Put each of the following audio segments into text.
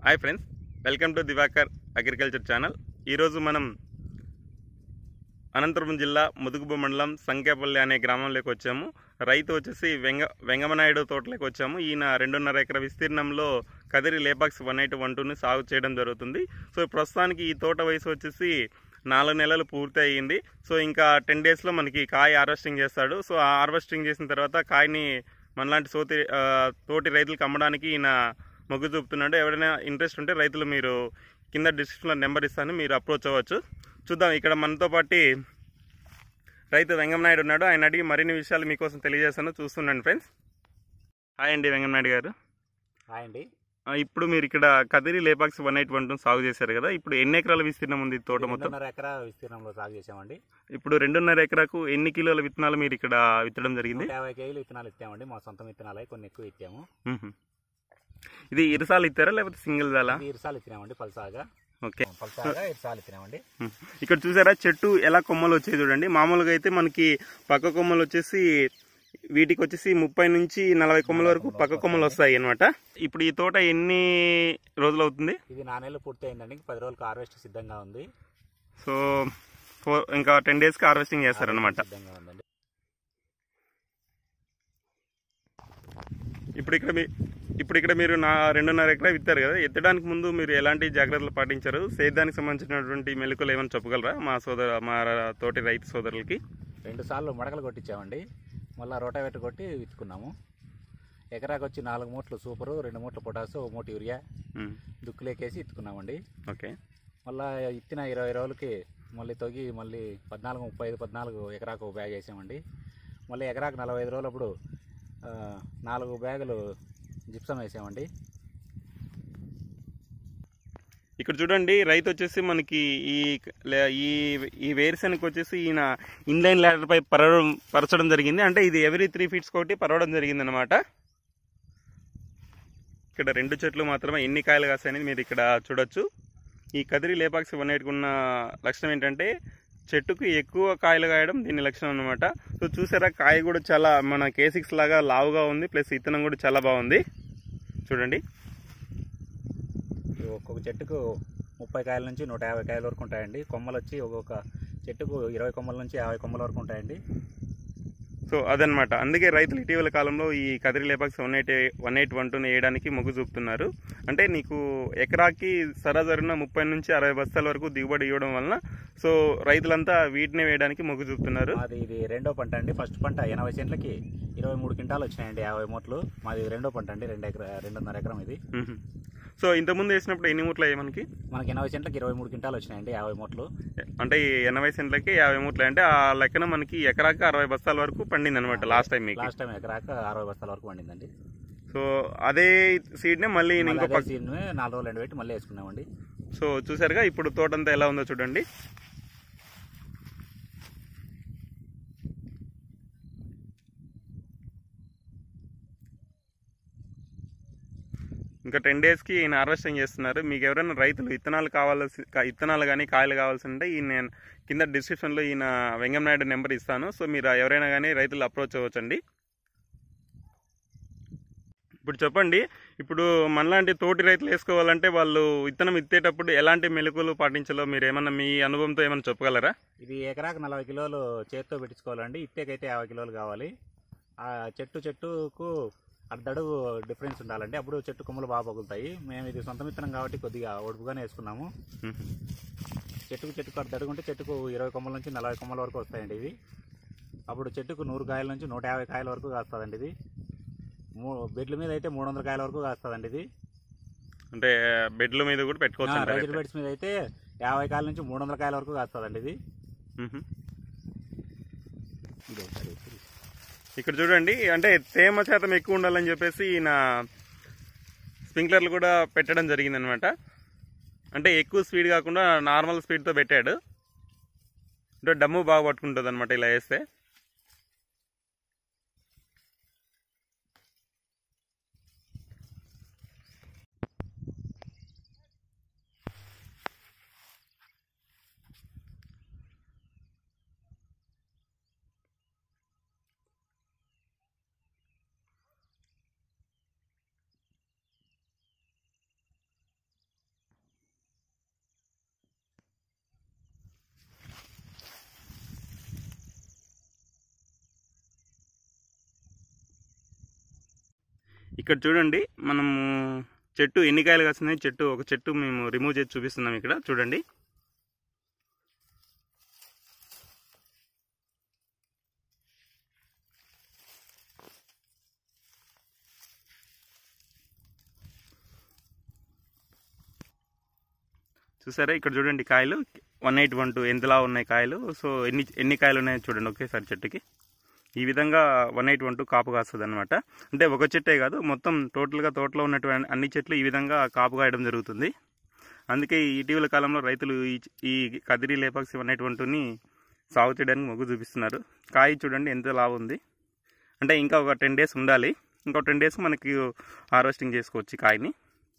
Hi friends welcome to Diwakar agriculture channel ఈరోజు మనం అనంతపురం జిల్లా ముదుగుబు మండలం సంఖ్యాపల్లి అనే గ్రామంలోకి వచ్చాము రైతు వచ్చేసి వెంగ వెంగమనాయుడు తోటలోకి వచ్చాము ఈయన రెండున్నర ఎకర విస్తీర్ణంలో Kadiri Lepakshi one eight one టూని సాగు చేయడం జరుగుతుంది సో ప్రస్తుతానికి ఈ తోట వయసు వచ్చేసి నాలుగు నెలలు పూర్తి అయ్యింది సో ఇంకా టెన్ డేస్లో మనకి కాయ హార్వెస్టింగ్ చేస్తాడు సో ఆ హార్వెస్టింగ్ చేసిన తర్వాత కాయని మనలాంటి సోతి ఆ, తోటి రైతులకు అమ్మడానికి ఈయన మొగ్గు చూపుతున్నాడు ఎవరైనా ఇంట్రెస్ట్ ఉంటే రైతులు మీరు కింద డిస్క్రిప్షన్లో నెంబర్ ఇస్తాను మీరు అప్రోచ్ అవ్వచ్చు చూద్దాం ఇక్కడ మనతో పాటు రైతు వెంగమనాయుడు ఉన్నాడు ఆయన అడిగి మరిన్ని విషయాలు మీకోసం తెలియజేస్తాను చూస్తున్నాను ఫ్రెండ్స్ హాయ్ అండి వెంగమనాయుడు గారు హాయ్ అండి ఆ, ఇప్పుడు మీరు ఇక్కడ Kadiri Lepakshi one eight one two సాగు చేశారు కదా ఇప్పుడు ఎన్ని ఎకరాల విస్తీర్ణం ఉంది ఈ తోట మొత్తం రెండున్నర ఎకరా విస్తీర్ణంలో సాగు చేసామండి ఇప్పుడు రెండున్నర ఎకరాకు ఎన్ని కిలోల విత్తనాలు మీరు ఇక్కడ విత్తడం జరిగింది నూట యాభై కేజీలు విత్తనాలు ఇచ్చామండి మా సొంత విత్తనాలు అవి కొన్ని ఎక్కువ ఇచ్చాము మ్మ్. ఇది ఇరసాలు ఇస్తారా లేకపోతే సింగిల్ దాలా ఇది ఇరసాలు ఇచ్చినామండి పల్సాగా ఓకే పల్సాగా ఇరసాలు ఇచ్చినామండి మ్మ్. ఇక్కడ చూసారా చెట్టు ఎలా కొమ్మలు వచ్చాయి చూడండి మామూలుగా అయితే మనకి పక్క కొమ్మలు వచ్చేసి వీటికి వచ్చేసి ముప్పై నుంచి నలభై కొమ్మల వరకు పక్క కొమ్మలు వస్తాయి అన్నమాట ఇప్పుడు ఈ తోట ఎన్ని రోజులు అవుతుంది ఇది నా నెలలు పూర్తి అయిందండి ఇంక పది రోజులకు హార్వెస్ట్ సిద్ధంగా ఉంది సో ఫోర్ ఇంకా టెన్ డేస్కి హార్వెస్టింగ్ చేస్తారనమాట సిద్ధంగా ఉందండి ఇప్పుడు ఇక్కడ మీ ఇప్పుడు ఇక్కడ మీరు నా రెండున్నర ఎకరా విత్తారు కదా ఎత్తడానికి ముందు మీరు ఎలాంటి జాగ్రత్తలు పాటించారు సేద్యానికి సంబంధించినటువంటి మెలకులు ఏమైనా చెప్పగలరా మా సోదర మా తోటి రైతు సోదరులకి రెండు సార్లు మడకలు కొట్టించామండి మళ్ళీ రోటావెట్ కొట్టి విత్తుకున్నాము ఎకరాకి వచ్చి నాలుగు మూట్లు సూపరు రెండు మూట్లు పొటాసు ఒక మూట యూరియా మ్మ్. దుక్కులేకేసి ఇత్తుకున్నామండి ఓకే మళ్ళీ ఇత్తిన ఇరవై రోజులకి మళ్ళీ తొగి మళ్ళీ పద్నాలుగు ముప్పై ఐదు పద్నాలుగు ఎకరాకు ఒక బ్యాగ్ వేసామండి మళ్ళీ ఎకరాకు నలభై ఐదు రోజులప్పుడు ఆ, నాలుగు బ్యాగులు జిప్సం వేసామండి ఇక్కడ చూడండి రైతు వచ్చేసి మనకి ఈ లే- ఈ ఈ వేరుశెనగ వచ్చేసి ఈయన ఇన్లైన్ ల్యాడర్ పై పరవడం పరచడం జరిగింది అంటే ఇది ఎవరీ త్రీ ఫీట్స్ ఒకటి పరవడం జరిగింది అనమాట ఇక్కడ రెండు చెట్లు మాత్రమే ఎన్ని కాయలు కాస్తాయనేది మీరు ఇక్కడ చూడొచ్చు ఈ కదిరి లేపాక్స్ వన్ ఉన్న లక్షణం ఏంటంటే చెట్టుకు ఎక్కువ కాయలు కాయడం దీని లక్షణం అనమాట సో చూసారా కాయ కూడా చాలా మన కే సిక్స్ లాగా లావుగా ఉంది ప్లస్ ఇత్తనం కూడా చాలా బాగుంది చూడండి ఈ ఒక్కొక్క చెట్టుకు ముప్పై కాయల నుంచి నూట యాభై కాయల వరకు ఉంటాయండి కొమ్మలు వచ్చి ఒక్కొక్క చెట్టుకు ఇరవై కొమ్మల నుంచి యాభై కొమ్మల వరకు ఉంటాయండి సో అదనమాట అందుకే రైతులు ఇటీవల కాలంలో ఈ Kadiri Lepakshi one eight one eight one టూని వేయడానికి మొగ్గు చూపుతున్నారు అంటే నీకు ఎకరాకి సరాసరిన ముప్పై నుంచి అరవై బస్తాల వరకు దిగుబడి ఇవ్వడం వలన సో రైతులంతా వీటినే వేయడానికి మొగ్గు చూపుతున్నారు మాది ఇది రెండో పంట అండి ఫస్ట్ పంట ఎనభై సెంట్లకి ఇరవై మూడు క్వింటాలు వచ్చినాయండి యాభై మూట్లు మాది రెండో పంట అండి రెండు ఎకరా రెండున్నర ఎకరం ఇది మ్మ్. సో ఇంతకుముందు వేసినప్పుడు ఎన్ని మూట్లు అయ్యాయి మనకి మనకి ఎనభై సెంట్లకి ఇరవై మూడు క్వింటాలు వచ్చినాయండి యాభై మూట్లు అంటే ఈ ఎనభై సెంట్లకి యాభై మూట్లు అంటే ఆ లెక్కన మనకి ఎకరాకి అరవై బస్తాల వరకు పండింది అనమాట లాస్ట్ టైం మీకు లాస్ట్ టైం ఎకరాక అరవై బస్తాల వరకు పండిందండి సో అదే సీడ్నే మళ్ళీ ఈయన మళ్ళీ ఇంకో అదే పక్క సీడ్ని నాలుగు రోజులు ఎండబెట్టి మళ్ళీ వేసుకున్నామండి సో చూసారుగా ఇప్పుడు తోటంతా ఎలా ఉందో చూడండి ఇంకా టెన్ డేస్కి ఈయన హార్వెస్టింగ్ చేస్తున్నారు మీకు ఎవరైనా రైతులు విత్తనాలు కావాల్సి కా- విత్తనాలు కానీ కాయలు కావాల్సి ఉంటే ఈయన నేను కింద డిస్క్రిప్షన్లో ఈయన వెంగమనాయుడు నెంబర్ ఇస్తాను సో మీరు ఎవరైనా కానీ రైతులు అప్రోచ్ అవ్వచ్చండి ఇప్పుడు చెప్పండి ఇప్పుడు మనలాంటి తోటి రైతులు వేసుకోవాలంటే వాళ్ళు విత్తనం ఇత్తేటప్పుడు ఎలాంటి మెలకువలు పాటించాలో మీరు ఏమన్నా మీ అనుభవంతో ఏమైనా చెప్పగలరా ఇది ఎకరాకు నలభై కిలోలు చేత్తో పెట్టించుకోవాలండి ఇత్తేకైతే యాభై కిలోలు కావాలి ఆ చెట్టు చెట్టుకు అర్ధడుగు డిఫరెన్స్ ఉండాలండి అప్పుడు చెట్టు కొమ్మలు బాగా పగులుతాయి మేము ఇది సొంత విత్తనం కాబట్టి కొద్దిగా ఒడుపుగానే వేసుకున్నాము చెట్టుకు చెట్టుకు అర్ధడుగు ఉంటే చెట్టుకు ఇరవై కొమ్మల నుంచి నలభై కొమ్మల వరకు వస్తాయండి ఇవి అప్పుడు చెట్టుకు నూరు కాయల నుంచి నూట యాభై కాయల వరకు కాస్తుందండి ఇది మూ బెడ్ల మీద అయితే మూడు వందల కాయల వరకు కాస్తుందండి ఇది అంటే బెడ్ల మీద కూడా పెట్టుకోవచ్చు అంటారు రైతుల బెడ్స్ మీద అయితే యాభై కాయల నుంచి మూడు వందల కాయల వరకు కాస్తుందండి ఇది మ్మ్. ఇది ఒకసారి చూసి. ఇక్కడ చూడండి అంటే తేమ శాతం ఎక్కువ ఉండాలని చెప్పేసి ఈయన స్ప్రింక్లర్లు కూడా పెట్టడం జరిగింది అనమాట అంటే ఎక్కువ స్పీడ్ కాకుండా నార్మల్ స్పీడ్తో పెట్టాడు అంటే డమ్ము బాగా పట్టుకుంటుంది అనమాట ఇలా వేస్తే ఇక్కడ చూడండి మనము చెట్టు ఎన్ని కాయలు కాస్తున్నాయి చెట్టు ఒక చెట్టు మేము రిమూవ్ చేసి చూపిస్తున్నాం ఇక్కడ చూడండి చూసారా ఇక్కడ చూడండి కాయలు వన్ ఎయిట్ వన్ టూ ఎంతలా ఉన్నాయి కాయలు సో ఎన్ని ఎన్ని కాయలు ఉన్నాయో చూడండి ఒకేసారి చెట్టుకి ఈ విధంగా వన్ ఎయిట్ వన్ టూ కాపు కాస్తుంది అనమాట అంటే ఒక చెట్టే కాదు మొత్తం టోటల్గా తోటలో ఉన్నటువంటి అన్ని చెట్లు ఈ విధంగా కాపు కాయడం జరుగుతుంది అందుకే ఈ ఇటీవల కాలంలో రైతులు ఈ ఈ Kadiri Lepakshi one eight one టూని సాగు చేయడానికి మొగ్గు చూపిస్తున్నారు కాయ చూడండి ఎంత లావు ఉంది అంటే ఇంకా ఒక టెన్ డేస్ ఉండాలి ఇంకో టెన్ డేస్ మనకి హార్వెస్టింగ్ చేసుకోవచ్చు ఈ కాయని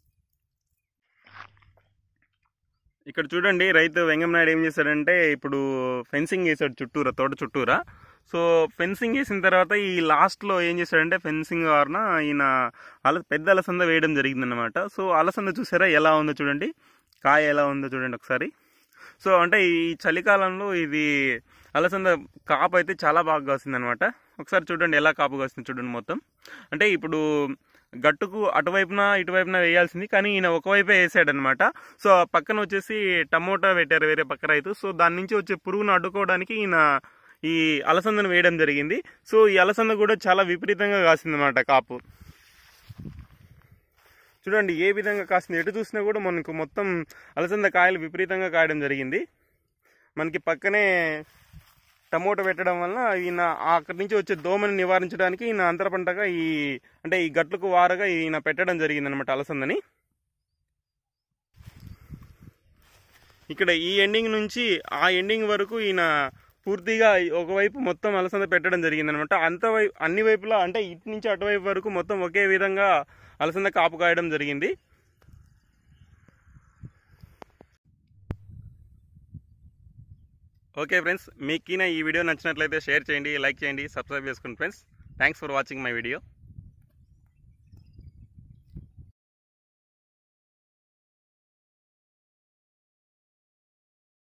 ఇక్కడ చూడండి రైతు వెంగమనాయుడు ఏం చేశాడంటే ఇప్పుడు ఫెన్సింగ్ వేసాడు చుట్టూరా తోట చుట్టూరా సో ఫెన్సింగ్ వేసిన తర్వాత ఈ లాస్ట్లో ఏం చేశాడంటే ఫెన్సింగ్ వలన ఈయన అల పెద్ద అలసంద వేయడం జరిగిందనమాట సో అలసంద చూసారా ఎలా ఉందో చూడండి కాయ ఎలా ఉందో చూడండి ఒకసారి సో అంటే ఈ చలికాలంలో ఇది అలసంద కాపు అయితే చాలా బాగా కాసిందనమాట ఒకసారి చూడండి ఎలా కాపు కాస్తుంది చూడండి మొత్తం అంటే ఇప్పుడు గట్టుకు అటువైపున ఇటువైపున వేయాల్సింది కానీ ఈయన ఒకవైపే వేసాడనమాట సో ఆ పక్కన వచ్చేసి టమోటా పెట్టారు వేరే పక్క రైతు సో దాని నుంచి వచ్చే పురుగును అడ్డుకోవడానికి ఈయన ఈ అలసందను వేయడం జరిగింది సో ఈ అలసంద కూడా చాలా విపరీతంగా కాసిందన్నమాట కాపు చూడండి ఏ విధంగా కాసింది ఎటు చూసినా కూడా మనకు మొత్తం అలసంద కాయలు విపరీతంగా కాయడం జరిగింది మనకి పక్కనే టమోటా పెట్టడం వలన ఈయన అక్కడి నుంచి వచ్చే దోమని నివారించడానికి ఈయన అంతర పంటగా ఈ అంటే ఈ గట్లకు వారగా ఈయన పెట్టడం జరిగింది అనమాట అలసందని ఇక్కడ ఈ ఎండింగ్ నుంచి ఆ ఎండింగ్ వరకు ఈయన పూర్తిగా ఒకవైపు మొత్తం అలసంద పెట్టడం జరిగింది అనమాట అంత వైపు అన్ని వైపులా అంటే ఇటు నుంచి అటువైపు వరకు మొత్తం ఒకే విధంగా అలసంద కాపు కాయడం జరిగింది ఓకే ఫ్రెండ్స్ మీకు ఈ వీడియో నచ్చినట్లయితే షేర్ చేయండి లైక్ చేయండి సబ్స్క్రైబ్ చేసుకోండి friends thanks for watching my video